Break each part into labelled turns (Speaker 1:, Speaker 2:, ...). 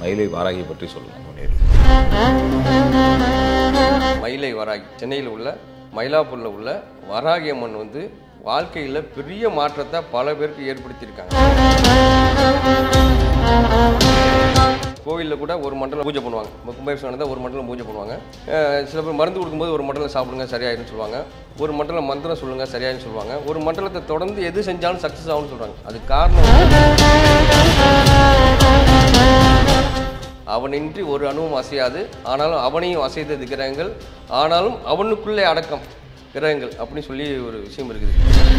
Speaker 1: மயிலை வாராகி பற்றி சொல்லுங்கள் முன்னேறி
Speaker 2: மயிலை வராகி சென்னையில் உள்ள மயிலாப்பூரில் உள்ள வராகி அம்மன் வந்து வாழ்க்கையில் பெரிய மாற்றத்தை பல பேருக்கு ஏற்படுத்தியிருக்காங்க கோவிலில் கூட ஒரு மண்டலம் பூஜை பண்ணுவாங்க இப்போ கும்பாபிஷேகம் நடந்தால் ஒரு மண்டலம் பூஜை பண்ணுவாங்க அஹ் சில பேர் மருந்து கொடுக்கும்போது ஒரு மண்டலம் சாப்பிடுங்க சரியாயிடும் சொல்லுவாங்க ஒரு மண்டலம் மந்திரம் சொல்லுங்க சரியாயிடும் சொல்லுவாங்க ஒரு மண்டலத்தை தொடர்ந்து எது செஞ்சாலும் சக்ஸஸ் ஆகும்னு சொல்கிறாங்க அது காரணம் அவனின்றி ஒரு அணுவும் அசையாது ஆனாலும் அவனையும் அசைத்தது கிரகங்கள் ஆனாலும் அவனுக்குள்ளே அடக்கம் கிரகங்கள் அப்படின்னு சொல்லி ஒரு விஷயம் இருக்குது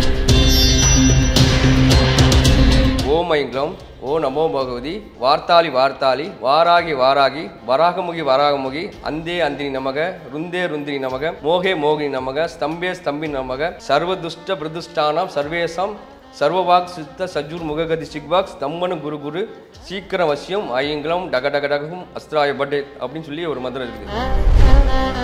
Speaker 2: ஓம் ஐங்லம் ஓ நமோ பகவதி வார்த்தாளி வார்த்தாளி வாராகி வாராகி வராகமுகி வராகமுகி அந்தே அந்தினி நமக ருந்தே ருந்தினி நமக மோகே மோகினி நமக ஸ்தம்பே ஸ்தம்பி நமக சர்வதுஷ்ட பிரதுஷ்டானாம் சர்வேசம் சர்வவாக் சித்த சஜூர் முககதி சிக்வாக் ஸ்தம்பனு குரு குரு சீக்கிரம் வசியம் ஐயங்கலம் டக டக டகும் அஸ்திராய பட்டே அப்படின்னு சொல்லி ஒரு மந்திரம் இருக்குது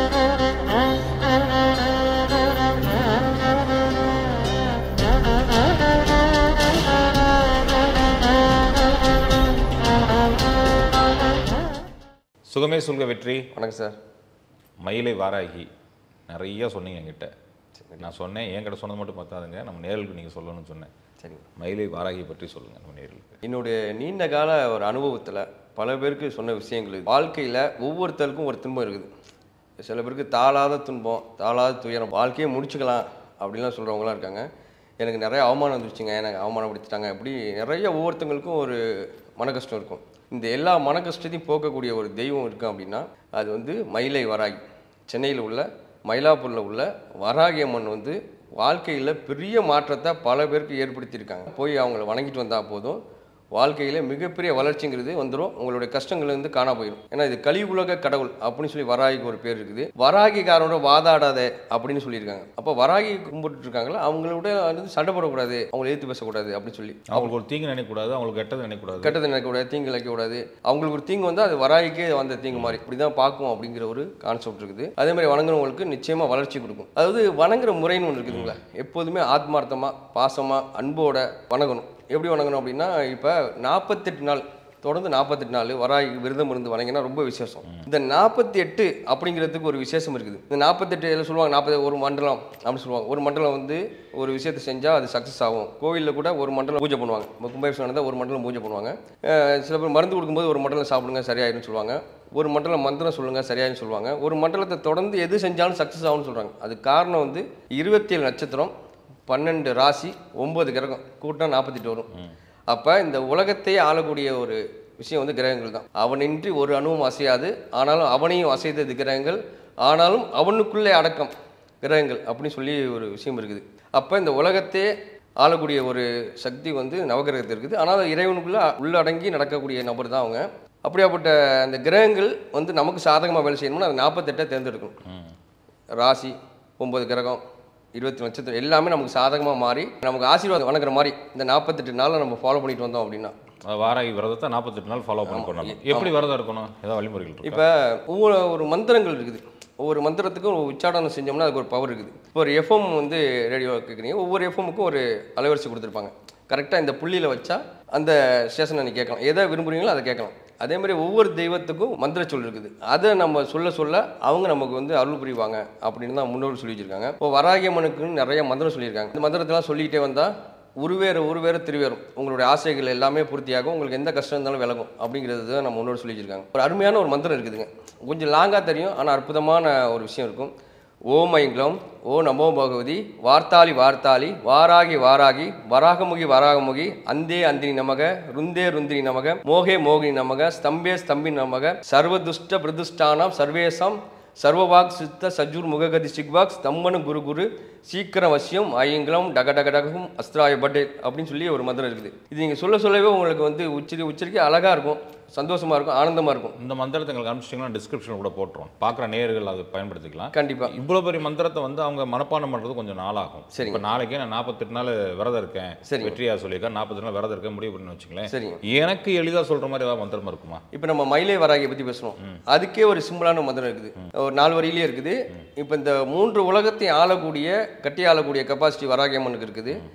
Speaker 1: சுகமே சொல்க வெற்றி
Speaker 2: வணக்கம் சார்
Speaker 1: மயிலை வாராகி நிறைய சொன்னீங்க என்கிட்ட நான் சொன்னேன் என்கிட்ட சொன்னது மட்டும் பார்த்தாதுங்க நம்ம நேர்களுக்கு நீங்கள் சொல்லணும்னு சொன்னேன்
Speaker 2: சரிங்க
Speaker 1: மயிலை வாராகி பற்றி சொல்லுங்கள் நம்ம நேர்களுக்கு
Speaker 2: என்னுடைய நீண்ட கால ஒரு அனுபவத்தில் பல பேருக்கு சொன்ன விஷயங்கள் இது. வாழ்க்கையில் ஒவ்வொருத்தருக்கும் ஒரு துன்பம் இருக்குது சில பேருக்கு தாளாத துன்பம் தாளாத துயரம் வாழ்க்கையை முடிச்சுக்கலாம் அப்படின்லாம் சொல்கிறவங்களாம் இருக்காங்க எனக்கு நிறைய அவமானம் வந்துருச்சுங்க எனக்கு அவமானப்படுத்திட்டாங்க இப்படி நிறைய ஒவ்வொருத்தங்களுக்கும் ஒரு மன கஷ்டம் இருக்கும் இந்த எல்லா மன கஷ்டத்தையும் போக்கக்கூடிய ஒரு தெய்வம் இருக்கும் அப்படின்னா அது வந்து மயிலை வராகி சென்னையில் உள்ள மயிலாப்பூரில் உள்ள வராகி அம்மன் வந்து வாழ்க்கையில் பெரிய மாற்றத்தை பல பேருக்கு ஏற்படுத்தியிருக்காங்க போய் அவங்கள வணங்கிட்டு வந்தால் போதும் வாழ்க்கையில் மிகப்பெரிய வளர்ச்சிங்கிறது வந்துடும் உங்களுடைய கஷ்டங்கள் வந்து காணா போயிடும் ஏன்னா இது கலியுலக கடவுள் அப்படின்னு சொல்லி வராகிக்கு ஒரு பேர் இருக்குது வராகிக்காரனோட வாதாடாத அப்படின்னு சொல்லியிருக்காங்க அப்போ வராகி கும்பிட்டு இருக்காங்களா அவங்களோட வந்து சண்டை போடக்கூடாது அவங்கள எதிர்த்து பேசக்கூடாது அப்படின்னு சொல்லி
Speaker 1: அவங்களுக்கு ஒரு தீங்கு நினைக்கக்கூடாது அவங்களுக்கு கெட்டது நினைக்கக்கூடாது
Speaker 2: கெட்டது நினைக்கக்கூடாது தீங்கு நினைக்கக்கூடாது அவங்களுக்கு ஒரு தீங்கு வந்து அது வராய்க்கே வந்த தீங்கு மாதிரி இப்படி தான் பார்க்கும் அப்படிங்கிற ஒரு கான்செப்ட் இருக்குது அதே மாதிரி வணங்குறவங்களுக்கு நிச்சயமாக வளர்ச்சி கொடுக்கும் அதாவது வணங்குற முறைன்னு ஒன்று இருக்குதுங்களா எப்போதுமே ஆத்மார்த்தமாக பாசமாக அன்போட வணங்கணும் எப்படி வணங்கணும் அப்படின்னா இப்போ நாற்பத்தெட்டு நாள் தொடர்ந்து நாற்பத்தெட்டு நாள் வராய் விரதம் இருந்து வணங்கினா ரொம்ப விசேஷம் இந்த நாற்பத்தி எட்டு அப்படிங்கிறதுக்கு ஒரு விசேஷம் இருக்குது இந்த நாற்பத்தெட்டு எல்லாம் சொல்லுவாங்க நாற்பது ஒரு மண்டலம் அப்படின்னு சொல்லுவாங்க ஒரு மண்டலம் வந்து ஒரு விஷயத்தை செஞ்சால் அது சக்ஸஸ் ஆகும் கோவிலில் கூட ஒரு மண்டலம் பூஜை பண்ணுவாங்க இப்போ கும்பாபிஷேகம் நடந்தால் ஒரு மண்டலம் பூஜை பண்ணுவாங்க அஹ் சில பேர் மருந்து கொடுக்கும்போது ஒரு மண்டலம் சாப்பிடுங்க சரியாயிடும் சொல்லுவாங்க ஒரு மண்டலம் மந்திரம் சொல்லுங்க சரியாயிடும் சொல்லுவாங்க ஒரு மண்டலத்தை தொடர்ந்து எது செஞ்சாலும் சக்ஸஸ் ஆகும்னு சொல்கிறாங்க அது காரணம் வந்து இருபத்தி ஏழு நட்சத்திரம் பன்னெண்டு ராசி ஒன்பது கிரகம் கூட்டம் நாற்பத்தெட்டு வரும் அப்போ இந்த உலகத்தையே ஆளக்கூடிய ஒரு விஷயம் வந்து கிரகங்கள் தான் அவனின்றி ஒரு அணுவும் அசையாது ஆனாலும் அவனையும் அசைத்தது கிரகங்கள் ஆனாலும் அவனுக்குள்ளே அடக்கம் கிரகங்கள் அப்படின்னு சொல்லி ஒரு விஷயம் இருக்குது அப்போ இந்த உலகத்தையே ஆளக்கூடிய ஒரு சக்தி வந்து நவகிரகத்தில் இருக்குது ஆனால் இறைவனுக்குள்ளே உள்ளடங்கி நடக்கக்கூடிய நபர் தான் அவங்க அப்படியாப்பட்ட அந்த கிரகங்கள் வந்து நமக்கு சாதகமாக வேலை செய்யணும்னா அது நாற்பத்தெட்டை தேர்ந்தெடுக்கணும்
Speaker 1: ம்.
Speaker 2: ராசி ஒன்பது கிரகம் இருபத்தி நட்சத்திரம் எல்லாமே நமக்கு சாதகமாக மாறி நமக்கு ஆசீர்வாதம் வணங்குற மாதிரி இந்த நாற்பத்தெட்டு நாளில் நம்ம ஃபாலோ பண்ணிட்டு வந்தோம் அப்படின்னா
Speaker 1: அதாவது வாராகி விரதத்தை நாற்பத்தெட்டு நாள் ஃபாலோ பண்ணி பண்ணணும் எப்படி விரதம் இருக்கணும் ஏதாவது வழிமுறைகள் இருக்கு
Speaker 2: இப்போ ஒவ்வொரு ஒரு மந்திரங்கள் இருக்குது ஒவ்வொரு மந்திரத்துக்கும் ஒரு உச்சாடனம் செஞ்சோம்னா அதுக்கு ஒரு பவர் இருக்குது இப்போ ஒரு எஃப்எம் வந்து ரேடியோ கேட்குறீங்க ஒவ்வொரு எஃப்எம்முக்கும் ஒரு அலைவரிசை கொடுத்துருப்பாங்க கரெக்டாக இந்த புள்ளியில் வச்சா அந்த ஸ்டேஷனை நீ கேட்கலாம் எதை விரும்புகிறீங்களோ அதை கேட்கலாம் அதே மாதிரி ஒவ்வொரு தெய்வத்துக்கும் மந்திர சொல் இருக்குது அதை நம்ம சொல்ல சொல்ல அவங்க நமக்கு வந்து அருள் புரிவாங்க அப்படின்னு தான் முன்னோர் சொல்லி வச்சிருக்காங்க இப்போ வராகியம்மனுக்குன்னு நிறைய மந்திரம் சொல்லியிருக்காங்க இந்த மந்திரத்தெல்லாம் சொல்லிக்கிட்டே வந்தால் உருவேறு உருவேறு திருவேறும் உங்களுடைய ஆசைகள் எல்லாமே பூர்த்தியாகும் உங்களுக்கு எந்த கஷ்டம் இருந்தாலும் விலகும் அப்படிங்கிறது தான் நம்ம முன்னோர் சொல்லி வச்சிருக்காங்க ஒரு அருமையான ஒரு மந்திரம் இருக்குதுங்க கொஞ்சம் லாங்காக தெரியும் ஆனால் அற்புதமான ஒரு விஷயம் இருக்கும் ஓம் ஐங்லம் ஓ நமோ பகவதி வார்த்தாளி வார்த்தாளி வாராகி வாராகி வராகமுகி வராகமுகி அந்தே அந்தினி நமக ருந்தே ருந்தினி நமக மோகே மோகினி நமக ஸ்தம்பே ஸ்தம்பி நமக சர்வதுஷ்ட பிரதுஷ்டானாம் சர்வேசம் சர்வவாக் சித்த சஜூர் முககதி சிக்வாக் ஸ்தம்பனு குரு குரு சீக்கிரம் வசியம் ஐயங்கலம் டக டக டகும் அஸ்திராய பட்டே அப்படின்னு சொல்லி ஒரு மந்திரம் இருக்குது இது நீங்கள் சொல்ல சொல்லவே உங்களுக்கு வந்து உச்சரி உச்சரிக்க அழகாக இருக்கும் சந்தோஷமாக இருக்கும் ஆனந்தமாக இருக்கும்
Speaker 1: இந்த மந்திரத்தை எங்களுக்கு அனுப்பிச்சிட்டிங்கன்னா டிஸ்கிரிப்ஷன் கூட போட்டுரும் பார்க்குற நேயர்கள் அதை பயன்படுத்திக்கலாம்
Speaker 2: கண்டிப்பாக
Speaker 1: இவ்வளோ பெரிய மந்திரத்தை வந்து அவங்க மனப்பாடம் பண்ணுறது கொஞ்சம் நாளாகும்
Speaker 2: சரிங்க.
Speaker 1: இப்போ நாளைக்கே நான் நாற்பத்தெட்டு நாள் விரதம் இருக்கேன்
Speaker 2: சரிங்க.
Speaker 1: வெற்றியா சொல்லியிருக்கேன் நாற்பத்தெட்டு நாள் விரதம் இருக்கேன் முடிவு பண்ணி வச்சுங்களேன்
Speaker 2: சரிங்க
Speaker 1: எனக்கு எளிதாக சொல்கிற மாதிரி ஏதாவது மந்திரம் இருக்குமா
Speaker 2: இப்போ நம்ம மயிலை வராகியை பற்றி பேசுகிறோம் அதுக்கே ஒரு சிம்பிளான மந்திரம் இருக்குது ஒரு நாலு வரியிலே இருக்குது இப்போ இந்த மூன்று உலகத்தை ஆளக்கூடிய கட்டி ஆளக்கூடிய கெப்பாசிட்டி வராகி அம்மனுக்கு இருக்குது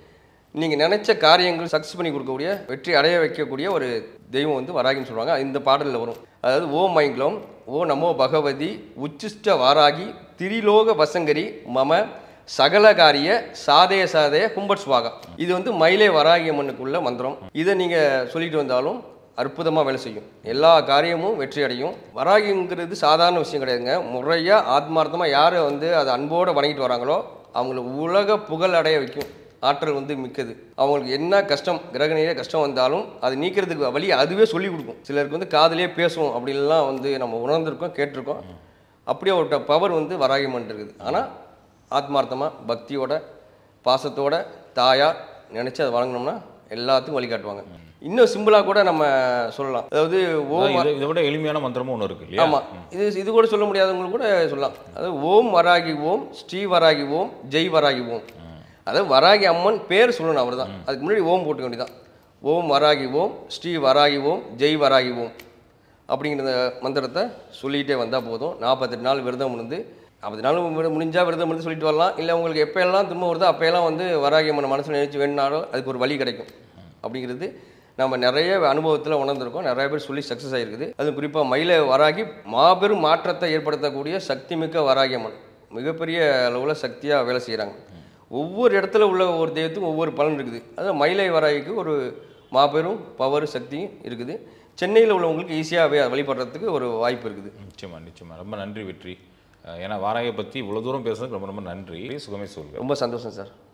Speaker 2: நீங்கள் நினைச்ச காரியங்கள் சக்ஸஸ் பண்ணி கொடுக்கக்கூடிய வெற்றி அடைய வைக்கக்கூடிய ஒரு தெய்வம் வந்து வராகின்னு சொல்லுவாங்க இந்த பாடலில் வரும் அதாவது ஓ மைங்லம் ஓ நமோ பகவதி உச்சிஷ்ட வாராகி திரிலோக வசங்கரி மம சகலகாரிய சாதய சாதய கும்பட் சுவாகா இது வந்து மயிலே வராகி அம்மனுக்குள்ள மந்திரம் இதை நீங்கள் சொல்லிட்டு வந்தாலும் அற்புதமாக வேலை செய்யும் எல்லா காரியமும் வெற்றி அடையும் வராகிங்கிறது சாதாரண விஷயம் கிடையாதுங்க முறையாக ஆத்மார்த்தமாக யார் வந்து அதை அன்போடு வணங்கிட்டு வராங்களோ அவங்களுக்கு உலக புகழ் அடைய வைக்கும் ஆற்றல் வந்து மிக்கது அவங்களுக்கு என்ன கஷ்டம் கிரகணியிலே கஷ்டம் வந்தாலும் அது நீக்கிறதுக்கு வழி அதுவே சொல்லி கொடுக்கும் சிலருக்கு வந்து காதுலயே பேசும் அப்படின்லாம் வந்து நம்ம உணர்ந்திருக்கோம் கேட்டிருக்கோம் அப்படியே ஒரு பவர் வந்து வராகிமன் இருக்குது ஆனால் ஆத்மார்த்தமாக பக்தியோட பாசத்தோட தாயா நினச்சி அதை வழங்கினோம்னா எல்லாத்துக்கும் வழிகாட்டுவாங்க இன்னும் சிம்பிளாக கூட நம்ம சொல்லலாம் அதாவது ஓம்
Speaker 1: அதான் இதை- இதை விட எளிமையான மந்திரமும் ஒன்று இருக்கு இல்லையா
Speaker 2: ஆமாம் இது இது கூட சொல்ல முடியாதவங்களுக்கு கூட சொல்லலாம் அதாவது ஓம் வராகி ஓம் ஸ்ரீ வராகி ஓம் ஜெய் வராகி ஓம் அதாவது வராகி அம்மன் பேர் சொல்லணும் அவர் தான் அதுக்கு முன்னாடி ஓம் போட்டுக்க வேண்டியதான் ஓம் வராகி ஓம் ஸ்ரீ வராகி ஓம் ஜெய் வராகி ஓம் அப்படிங்கிற மந்திரத்தை சொல்லிகிட்டே வந்தால் போதும் நாற்பத்தெட்டு நாள் விரதம் இருந்து நாற்பது நாள் விர- முடிஞ்சா விரதம் இருந்து சொல்லிட்டு வரலாம் இல்லை உங்களுக்கு எப்போ எல்லாம் துன்பம் வருதோ அப்போயெல்லாம் வந்து வராகி அம்மன் மனசில் நினைச்சு வேணுனாலும் அதுக்கு ஒரு வழி கிடைக்கும் அப்படிங்கிறது நம்ம நிறைய அனுபவத்தில் உணர்ந்திருக்கோம் நிறைய பேர் சொல்லி சக்ஸஸ் ஆகிருக்குது அது குறிப்பாக மயிலை வராகி மாபெரும் மாற்றத்தை ஏற்படுத்தக்கூடிய சக்தி மிக்க வராகி அம்மன் மிகப்பெரிய அளவில் சக்தியாக வேலை செய்கிறாங்க ஒவ்வொரு இடத்துல உள்ள ஒவ்வொரு தெய்வத்துக்கும் ஒவ்வொரு பலன் இருக்குது அது மயிலை வராகிக்கு ஒரு மாபெரும் பவர் சக்தியும் இருக்குது சென்னையில் உள்ளவங்களுக்கு ஈஸியாக வழிபடுறதுக்கு ஒரு வாய்ப்பு இருக்குது
Speaker 1: நிச்சயமா நிச்சயமா ரொம்ப நன்றி வெற்றி அஹ் ஏன்னா வாராயை பற்றி இவ்வளோ தூரம் பேசுறதுக்கு ரொம்ப ரொம்ப நன்றி சுகமே சொல்க
Speaker 2: ரொம்ப சந்தோஷம் சார்